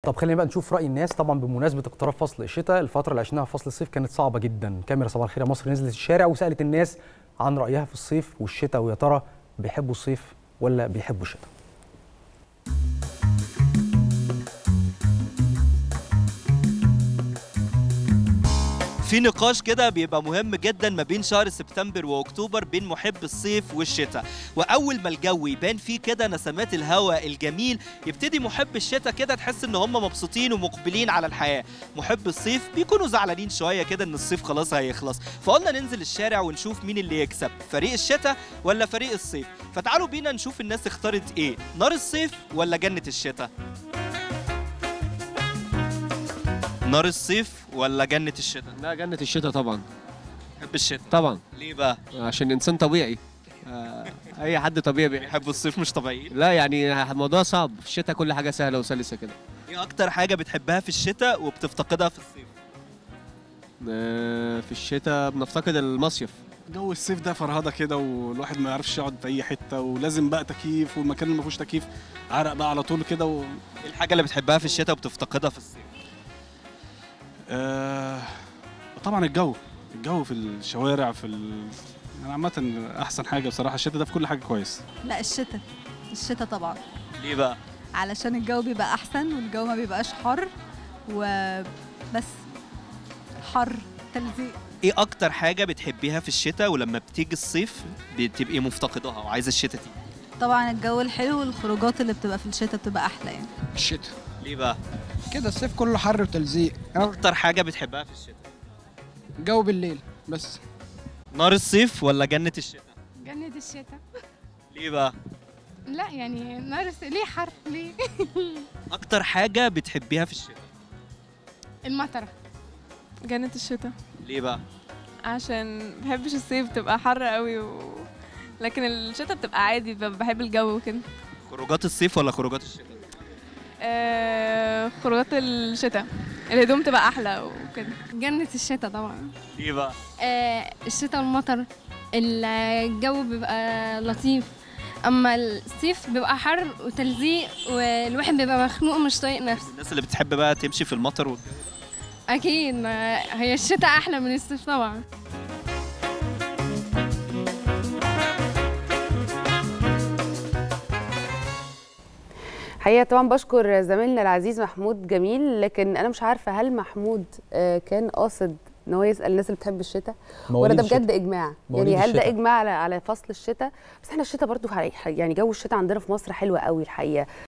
طب خلينا بقى نشوف راي الناس طبعا بمناسبه اقتراب فصل الشتاء الفتره اللي عشناها في فصل الصيف كانت صعبه جدا كاميرا صباح الخير يا مصر نزلت الشارع وسالت الناس عن رايها في الصيف والشتاء ويا ترى بيحبوا الصيف ولا بيحبوا الشتاء في نقاش كده بيبقى مهم جدا ما بين شهر سبتمبر واكتوبر بين محب الصيف والشتاء واول ما الجو يبان فيه كده نسمات الهواء الجميل يبتدي محب الشتاء كده تحس ان هم مبسوطين ومقبلين على الحياه محب الصيف بيكونوا زعلانين شويه كده ان الصيف خلاص هيخلص فقلنا ننزل الشارع ونشوف مين اللي يكسب فريق الشتاء ولا فريق الصيف فتعالوا بينا نشوف الناس اختارت ايه نار الصيف ولا جنه الشتاء نار الصيف ولا جنه الشتاء لا جنة الشتاء طبعا بحب الشتاء طبعا ليه بقى عشان انسان طبيعي آه، اي حد طبيعي بيحب بيحبوا الصيف مش طبيعيين لا يعني الموضوع صعب في الشتاء كل حاجه سهله وسلسه كده ايه اكتر حاجه بتحبها في الشتاء وبتفتقدها في الصيف آه، في الشتاء بنفتقد المصيف جو الصيف ده فرهضه كده والواحد ما يعرفش يقعد في اي حته ولازم بقى تكييف والمكان اللي ما فيهوش تكييف عرق بقى على طول كده و... ايه الحاجه اللي بتحبها في الشتاء وبتفتقدها في الصيف آه... طبعا الجو الجو في الشوارع في ال... يعني عامة أحسن حاجة بصراحة الشتاء ده في كل حاجة كويس لا الشتاء الشتاء طبعا ليه بقى علشان الجو بيبقى احسن والجو ما بيبقاش حر وبس حر تلزيق ايه اكتر حاجه بتحبيها في الشتاء ولما بتيجي الصيف بتبقي مفتقدها وعايزه الشتاء تيجي طبعا الجو الحلو والخروجات اللي بتبقى في الشتاء بتبقى احلى يعني الشتاء ليه بقى كده الصيف كله حر وتلزيق اكتر حاجه بتحبها في الشتاء الجو بالليل بس نار الصيف ولا جنه الشتاء جنة الشتاء ليه بقى لا يعني نار الس- ليه حر ليه اكتر حاجه بتحبيها في الشتاء المطرة جنة الشتاء ليه بقى عشان بحبش الصيف بتبقى حر قوي و... لكن الشتاء بتبقى عادي ب- بحب الجو وكده خروجات الصيف ولا خروجات الشتاء آه... خروجات الشتاء الهدوم تبقى احلى وكده جنة الشتاء طبعا ليه بقى آه الشتاء والمطر الجو بيبقى لطيف اما الصيف بيبقى حر وتلزيق والواحد بيبقى مخنوق ومش طايق نفسه الناس اللي بتحب بقى تمشي في المطر والجو اكيد ما هي الشتاء احلى من الصيف طبعا حقيقة طبعا بشكر زميلنا العزيز محمود جميل لكن انا مش عارفه هل محمود آه، كان قاصد ان هو يسال الناس اللي بتحب الشتاء ولا مواليد ده الشتاء. بجد اجماع مواليد يعني هل ده الشتاء. اجماع على على فصل الشتاء بس احنا الشتاء برضو ح- يعني جو الشتاء عندنا في مصر حلو قوي الحقيقه